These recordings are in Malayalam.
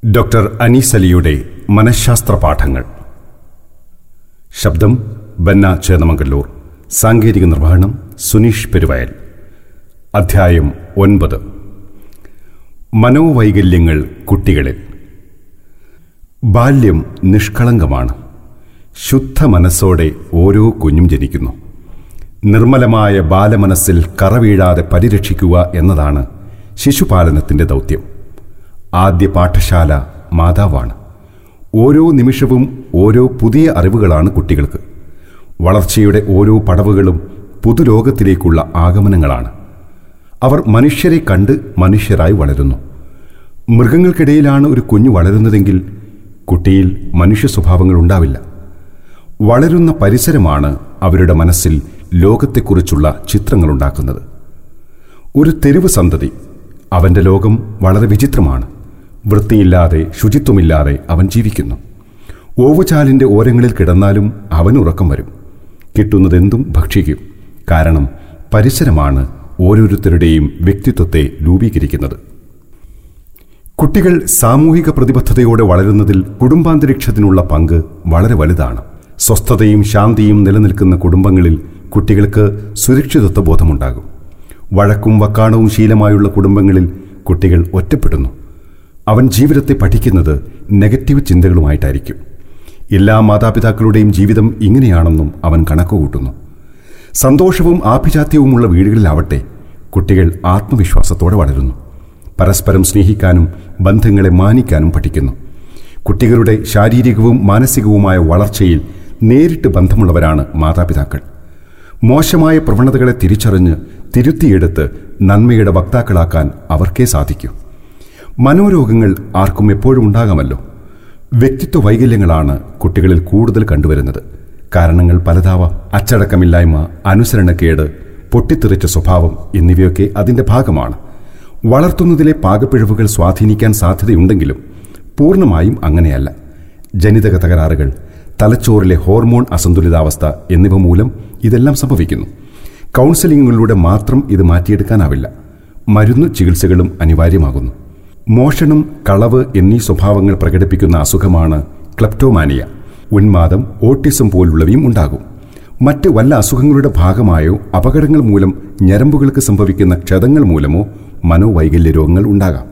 ഡോക്ടർ അനീസ് അലിയുടെ മനഃശാസ്ത്ര പാഠങ്ങൾ ശബ്ദം ബന്ന ചേന്നമംഗല്ലൂർ സാങ്കേതിക നിർവഹണം സുനീഷ് പെരുവയൽ അധ്യായം ഒൻപത് മനോവൈകല്യങ്ങൾ കുട്ടികളിൽ ബാല്യം നിഷ്കളങ്കമാണ് ശുദ്ധ മനസ്സോടെ ഓരോ കുഞ്ഞും ജനിക്കുന്നു നിർമ്മലമായ ബാലമനസ്സിൽ കറവീഴാതെ പരിരക്ഷിക്കുക എന്നതാണ് ശിശുപാലനത്തിന്റെ ദൗത്യം ആദ്യ പാഠശാല മാതാവാണ് ഓരോ നിമിഷവും ഓരോ പുതിയ അറിവുകളാണ് കുട്ടികൾക്ക് വളർച്ചയുടെ ഓരോ പടവുകളും പുതുലോകത്തിലേക്കുള്ള ആഗമനങ്ങളാണ് അവർ മനുഷ്യരെ കണ്ട് മനുഷ്യരായി വളരുന്നു മൃഗങ്ങൾക്കിടയിലാണ് ഒരു കുഞ്ഞു വളരുന്നതെങ്കിൽ കുട്ടിയിൽ മനുഷ്യ സ്വഭാവങ്ങൾ ഉണ്ടാവില്ല വളരുന്ന പരിസരമാണ് അവരുടെ മനസ്സിൽ ലോകത്തെക്കുറിച്ചുള്ള ചിത്രങ്ങളുണ്ടാക്കുന്നത് ഒരു തെരുവ് സന്തതി അവന്റെ ലോകം വളരെ വിചിത്രമാണ് വൃത്തിയില്ലാതെ ശുചിത്വമില്ലാതെ അവൻ ജീവിക്കുന്നു ഓവുചാലിന്റെ ഓരങ്ങളിൽ കിടന്നാലും അവൻ ഉറക്കം വരും കിട്ടുന്നതെന്തും ഭക്ഷിക്കും കാരണം പരിസരമാണ് ഓരോരുത്തരുടെയും വ്യക്തിത്വത്തെ രൂപീകരിക്കുന്നത് കുട്ടികൾ സാമൂഹിക പ്രതിബദ്ധതയോടെ വളരുന്നതിൽ കുടുംബാന്തരീക്ഷത്തിനുള്ള പങ്ക് വളരെ വലുതാണ് സ്വസ്ഥതയും ശാന്തിയും നിലനിൽക്കുന്ന കുടുംബങ്ങളിൽ കുട്ടികൾക്ക് സുരക്ഷിതത്വ ബോധമുണ്ടാകും വഴക്കും വക്കാണവും ശീലമായുള്ള കുടുംബങ്ങളിൽ കുട്ടികൾ ഒറ്റപ്പെടുന്നു അവൻ ജീവിതത്തെ പഠിക്കുന്നത് നെഗറ്റീവ് ചിന്തകളുമായിട്ടായിരിക്കും എല്ലാ മാതാപിതാക്കളുടെയും ജീവിതം ഇങ്ങനെയാണെന്നും അവൻ കണക്കുകൂട്ടുന്നു സന്തോഷവും ആഭിജാത്യവുമുള്ള വീടുകളിലാവട്ടെ കുട്ടികൾ ആത്മവിശ്വാസത്തോടെ വളരുന്നു പരസ്പരം സ്നേഹിക്കാനും ബന്ധങ്ങളെ മാനിക്കാനും പഠിക്കുന്നു കുട്ടികളുടെ ശാരീരികവും മാനസികവുമായ വളർച്ചയിൽ നേരിട്ട് ബന്ധമുള്ളവരാണ് മാതാപിതാക്കൾ മോശമായ പ്രവണതകളെ തിരിച്ചറിഞ്ഞ് തിരുത്തിയെടുത്ത് നന്മയുടെ വക്താക്കളാക്കാൻ അവർക്കേ സാധിക്കൂ മനോരോഗങ്ങൾ ആർക്കും എപ്പോഴും ഉണ്ടാകാമല്ലോ വ്യക്തിത്വ വൈകല്യങ്ങളാണ് കുട്ടികളിൽ കൂടുതൽ കണ്ടുവരുന്നത് കാരണങ്ങൾ പലതാവാം അച്ചടക്കമില്ലായ്മ അനുസരണക്കേട് പൊട്ടിത്തെറിച്ച സ്വഭാവം എന്നിവയൊക്കെ അതിന്റെ ഭാഗമാണ് വളർത്തുന്നതിലെ പാകപ്പിഴവുകൾ സ്വാധീനിക്കാൻ സാധ്യതയുണ്ടെങ്കിലും പൂർണ്ണമായും അങ്ങനെയല്ല ജനിതക തകരാറുകൾ തലച്ചോറിലെ ഹോർമോൺ അസന്തുലിതാവസ്ഥ എന്നിവ മൂലം ഇതെല്ലാം സംഭവിക്കുന്നു കൗൺസിലിങ്ങുകളിലൂടെ മാത്രം ഇത് മാറ്റിയെടുക്കാനാവില്ല മരുന്ന് ചികിത്സകളും അനിവാര്യമാകുന്നു മോഷണം കളവ് എന്നീ സ്വഭാവങ്ങൾ പ്രകടിപ്പിക്കുന്ന അസുഖമാണ് ക്ലപ്റ്റോമാനിയ ഉന്മാദം ഓട്ടിസം പോലുള്ളവയും ഉണ്ടാകും മറ്റ് വല്ല അസുഖങ്ങളുടെ ഭാഗമായോ അപകടങ്ങൾ മൂലം ഞരമ്പുകൾക്ക് സംഭവിക്കുന്ന ക്ഷതങ്ങൾ മൂലമോ മനോവൈകല്യ രോഗങ്ങൾ ഉണ്ടാകാം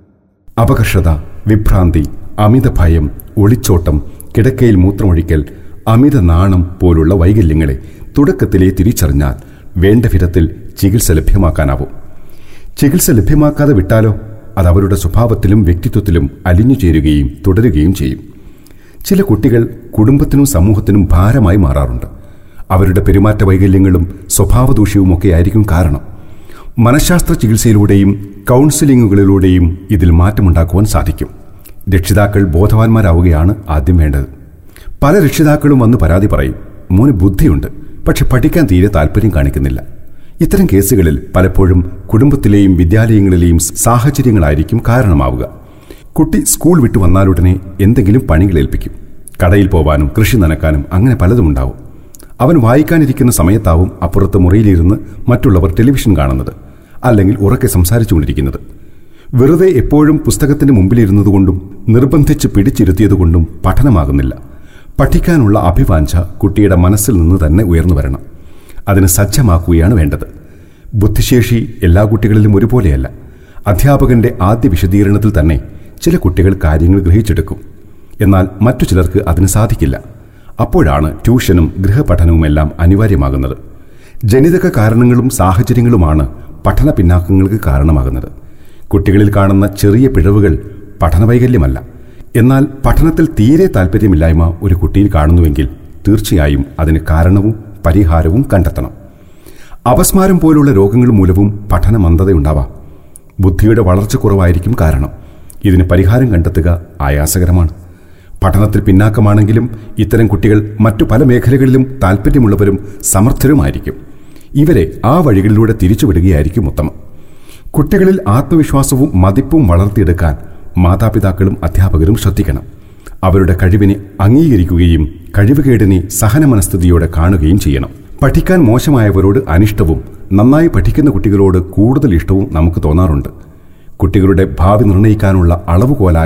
അപകർഷത വിഭ്രാന്തി അമിത ഭയം ഒളിച്ചോട്ടം കിടക്കയിൽ മൂത്രമൊഴിക്കൽ അമിത നാണം പോലുള്ള വൈകല്യങ്ങളെ തുടക്കത്തിലെ തിരിച്ചറിഞ്ഞാൽ വേണ്ട വിധത്തിൽ ചികിത്സ ലഭ്യമാക്കാനാവും ചികിത്സ ലഭ്യമാക്കാതെ വിട്ടാലോ അത് അവരുടെ സ്വഭാവത്തിലും വ്യക്തിത്വത്തിലും അലിഞ്ഞു ചേരുകയും തുടരുകയും ചെയ്യും ചില കുട്ടികൾ കുടുംബത്തിനും സമൂഹത്തിനും ഭാരമായി മാറാറുണ്ട് അവരുടെ പെരുമാറ്റ വൈകല്യങ്ങളും സ്വഭാവദൂഷ്യവുമൊക്കെ ആയിരിക്കും കാരണം മനഃശാസ്ത്ര ചികിത്സയിലൂടെയും കൗൺസിലിങ്ങുകളിലൂടെയും ഇതിൽ മാറ്റമുണ്ടാക്കുവാൻ സാധിക്കും രക്ഷിതാക്കൾ ബോധവാന്മാരാവുകയാണ് ആദ്യം വേണ്ടത് പല രക്ഷിതാക്കളും വന്ന് പരാതി പറയും മോന് ബുദ്ധിയുണ്ട് പക്ഷെ പഠിക്കാൻ തീരെ താല്പര്യം കാണിക്കുന്നില്ല ഇത്തരം കേസുകളിൽ പലപ്പോഴും കുടുംബത്തിലെയും വിദ്യാലയങ്ങളിലെയും സാഹചര്യങ്ങളായിരിക്കും കാരണമാവുക കുട്ടി സ്കൂൾ വിട്ടു വന്നാലുടനെ എന്തെങ്കിലും പണികൾ ഏൽപ്പിക്കും കടയിൽ പോവാനും കൃഷി നനക്കാനും അങ്ങനെ പലതും ഉണ്ടാവും അവൻ വായിക്കാനിരിക്കുന്ന സമയത്താവും അപ്പുറത്ത് മുറിയിലിരുന്ന് മറ്റുള്ളവർ ടെലിവിഷൻ കാണുന്നത് അല്ലെങ്കിൽ ഉറക്കെ സംസാരിച്ചുകൊണ്ടിരിക്കുന്നത് വെറുതെ എപ്പോഴും പുസ്തകത്തിന്റെ മുമ്പിലിരുന്നതുകൊണ്ടും നിർബന്ധിച്ച് പിടിച്ചിരുത്തിയതുകൊണ്ടും പഠനമാകുന്നില്ല പഠിക്കാനുള്ള അഭിവാഞ്ച കുട്ടിയുടെ മനസ്സിൽ നിന്ന് തന്നെ ഉയർന്നു വരണം അതിന് സജ്ജമാക്കുകയാണ് വേണ്ടത് ബുദ്ധിശേഷി എല്ലാ കുട്ടികളിലും ഒരുപോലെയല്ല അധ്യാപകന്റെ ആദ്യ വിശദീകരണത്തിൽ തന്നെ ചില കുട്ടികൾ കാര്യങ്ങൾ ഗ്രഹിച്ചെടുക്കും എന്നാൽ മറ്റു ചിലർക്ക് അതിന് സാധിക്കില്ല അപ്പോഴാണ് ട്യൂഷനും ഗൃഹപഠനവുമെല്ലാം അനിവാര്യമാകുന്നത് ജനിതക കാരണങ്ങളും സാഹചര്യങ്ങളുമാണ് പഠന പിന്നാക്കങ്ങൾക്ക് കാരണമാകുന്നത് കുട്ടികളിൽ കാണുന്ന ചെറിയ പിഴവുകൾ പഠനവൈകല്യമല്ല എന്നാൽ പഠനത്തിൽ തീരെ താല്പര്യമില്ലായ്മ ഒരു കുട്ടിയിൽ കാണുന്നുവെങ്കിൽ തീർച്ചയായും അതിന് കാരണവും പരിഹാരവും കണ്ടെത്തണം അപസ്മാരം പോലുള്ള രോഗങ്ങൾ മൂലവും പഠന മന്ദതയുണ്ടാവാം ബുദ്ധിയുടെ വളർച്ച കുറവായിരിക്കും കാരണം ഇതിന് പരിഹാരം കണ്ടെത്തുക ആയാസകരമാണ് പഠനത്തിൽ പിന്നാക്കമാണെങ്കിലും ഇത്തരം കുട്ടികൾ മറ്റു പല മേഖലകളിലും താല്പര്യമുള്ളവരും സമർത്ഥരുമായിരിക്കും ഇവരെ ആ വഴികളിലൂടെ തിരിച്ചുവിടുകയായിരിക്കും ഉത്തമം കുട്ടികളിൽ ആത്മവിശ്വാസവും മതിപ്പും വളർത്തിയെടുക്കാൻ മാതാപിതാക്കളും അധ്യാപകരും ശ്രദ്ധിക്കണം അവരുടെ കഴിവിനെ അംഗീകരിക്കുകയും കഴിവുകേടിനെ സഹനമനസ്ഥിതിയോടെ കാണുകയും ചെയ്യണം പഠിക്കാൻ മോശമായവരോട് അനിഷ്ടവും നന്നായി പഠിക്കുന്ന കുട്ടികളോട് കൂടുതൽ ഇഷ്ടവും നമുക്ക് തോന്നാറുണ്ട് കുട്ടികളുടെ ഭാവി നിർണ്ണയിക്കാനുള്ള അളവുകോലായി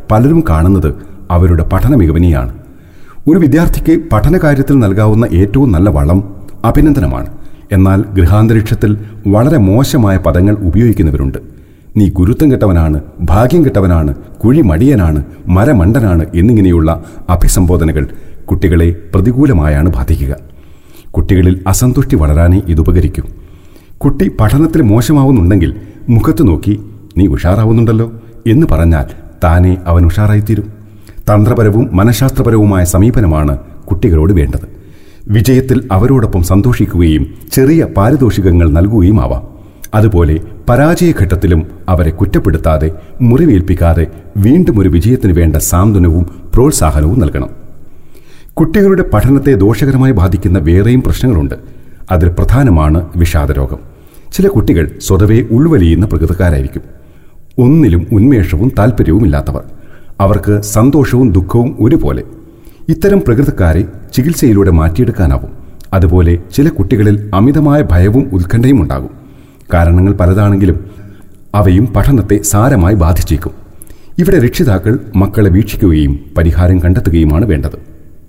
പലരും കാണുന്നത് അവരുടെ പഠന മികവിനെയാണ് ഒരു വിദ്യാർത്ഥിക്ക് പഠനകാര്യത്തിൽ നൽകാവുന്ന ഏറ്റവും നല്ല വളം അഭിനന്ദനമാണ് എന്നാൽ ഗൃഹാന്തരീക്ഷത്തിൽ വളരെ മോശമായ പദങ്ങൾ ഉപയോഗിക്കുന്നവരുണ്ട് നീ ഗുരുത്വം കെട്ടവനാണ് ഭാഗ്യം കെട്ടവനാണ് കുഴി മടിയനാണ് മരമണ്ടനാണ് എന്നിങ്ങനെയുള്ള അഭിസംബോധനകൾ കുട്ടികളെ പ്രതികൂലമായാണ് ബാധിക്കുക കുട്ടികളിൽ അസന്തുഷ്ടി വളരാനേ ഇതുപകരിക്കും കുട്ടി പഠനത്തിൽ മോശമാവുന്നുണ്ടെങ്കിൽ മുഖത്ത് നോക്കി നീ ഉഷാറാവുന്നുണ്ടല്ലോ എന്ന് പറഞ്ഞാൽ താനെ അവൻ ഉഷാറായിത്തീരും തന്ത്രപരവും മനഃശാസ്ത്രപരവുമായ സമീപനമാണ് കുട്ടികളോട് വേണ്ടത് വിജയത്തിൽ അവരോടൊപ്പം സന്തോഷിക്കുകയും ചെറിയ പാരിതോഷികങ്ങൾ നൽകുകയും ആവാം അതുപോലെ പരാജയഘട്ടത്തിലും അവരെ കുറ്റപ്പെടുത്താതെ മുറിവേൽപ്പിക്കാതെ വീണ്ടും ഒരു വിജയത്തിന് വേണ്ട സാന്ത്വനവും പ്രോത്സാഹനവും നൽകണം കുട്ടികളുടെ പഠനത്തെ ദോഷകരമായി ബാധിക്കുന്ന വേറെയും പ്രശ്നങ്ങളുണ്ട് അതിൽ പ്രധാനമാണ് വിഷാദരോഗം ചില കുട്ടികൾ സ്വതവേ ഉൾവലിയുന്ന പ്രകൃതക്കാരായിരിക്കും ഒന്നിലും ഉന്മേഷവും താല്പര്യവുമില്ലാത്തവർ അവർക്ക് സന്തോഷവും ദുഃഖവും ഒരുപോലെ ഇത്തരം പ്രകൃതക്കാരെ ചികിത്സയിലൂടെ മാറ്റിയെടുക്കാനാവും അതുപോലെ ചില കുട്ടികളിൽ അമിതമായ ഭയവും ഉത്കണ്ഠയും ഉണ്ടാകും കാരണങ്ങൾ പലതാണെങ്കിലും അവയും പഠനത്തെ സാരമായി ബാധിച്ചേക്കും ഇവിടെ രക്ഷിതാക്കൾ മക്കളെ വീക്ഷിക്കുകയും പരിഹാരം കണ്ടെത്തുകയുമാണ് വേണ്ടത്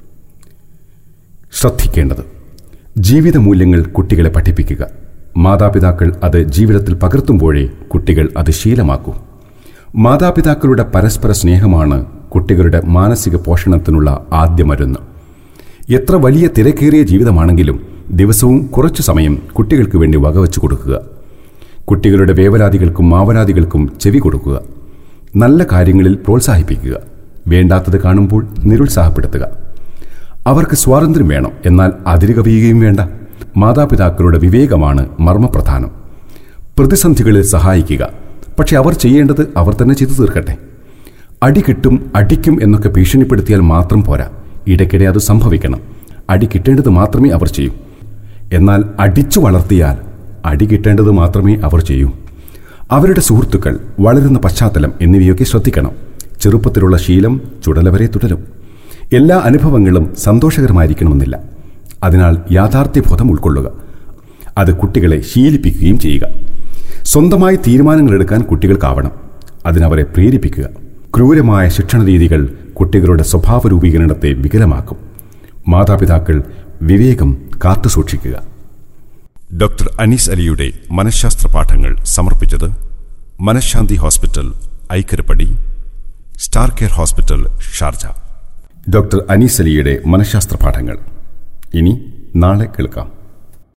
ശ്രദ്ധിക്കേണ്ടത് ജീവിത മൂല്യങ്ങൾ കുട്ടികളെ പഠിപ്പിക്കുക മാതാപിതാക്കൾ അത് ജീവിതത്തിൽ പകർത്തുമ്പോഴേ കുട്ടികൾ അത് ശീലമാക്കൂ മാതാപിതാക്കളുടെ പരസ്പര സ്നേഹമാണ് കുട്ടികളുടെ മാനസിക പോഷണത്തിനുള്ള ആദ്യ മരുന്ന് എത്ര വലിയ തിരക്കേറിയ ജീവിതമാണെങ്കിലും ദിവസവും കുറച്ചു സമയം കുട്ടികൾക്ക് വേണ്ടി വകവച്ചു കൊടുക്കുക കുട്ടികളുടെ വേവലാതികൾക്കും മാവലാതികൾക്കും ചെവി കൊടുക്കുക നല്ല കാര്യങ്ങളിൽ പ്രോത്സാഹിപ്പിക്കുക വേണ്ടാത്തത് കാണുമ്പോൾ നിരുത്സാഹപ്പെടുത്തുക അവർക്ക് സ്വാതന്ത്ര്യം വേണം എന്നാൽ അതിര് കവിയുകയും വേണ്ട മാതാപിതാക്കളുടെ വിവേകമാണ് മർമ്മപ്രധാനം പ്രതിസന്ധികളിൽ സഹായിക്കുക പക്ഷെ അവർ ചെയ്യേണ്ടത് അവർ തന്നെ ചെയ്തു തീർക്കട്ടെ അടി കിട്ടും അടിക്കും എന്നൊക്കെ ഭീഷണിപ്പെടുത്തിയാൽ മാത്രം പോരാ ഇടയ്ക്കിടെ അത് സംഭവിക്കണം അടി കിട്ടേണ്ടത് മാത്രമേ അവർ ചെയ്യൂ എന്നാൽ അടിച്ചു വളർത്തിയാൽ അടി കിട്ടേണ്ടത് മാത്രമേ അവർ ചെയ്യൂ അവരുടെ സുഹൃത്തുക്കൾ വളരുന്ന പശ്ചാത്തലം എന്നിവയൊക്കെ ശ്രദ്ധിക്കണം ചെറുപ്പത്തിലുള്ള ശീലം ചുടലവരെ തുടരും എല്ലാ അനുഭവങ്ങളും സന്തോഷകരമായിരിക്കണമെന്നില്ല അതിനാൽ യാഥാർത്ഥ്യബോധം ഉൾക്കൊള്ളുക അത് കുട്ടികളെ ശീലിപ്പിക്കുകയും ചെയ്യുക സ്വന്തമായി തീരുമാനങ്ങളെടുക്കാൻ കുട്ടികൾക്കാവണം അതിനവരെ പ്രേരിപ്പിക്കുക ക്രൂരമായ ശിക്ഷണ രീതികൾ കുട്ടികളുടെ സ്വഭാവ രൂപീകരണത്തെ വികലമാക്കും മാതാപിതാക്കൾ വിവേകം കാത്തുസൂക്ഷിക്കുക ഡോക്ടർ അനീസ് അലിയുടെ മനഃശാസ്ത്ര പാഠങ്ങൾ സമർപ്പിച്ചത് Manashanthi hospital Aikkarappadi star care hospital Sharjah doctor Anees അലിയുടെ മനഃശാസ്ത്ര പാഠങ്ങൾ ഇനി നാളെ കേൾക്കാം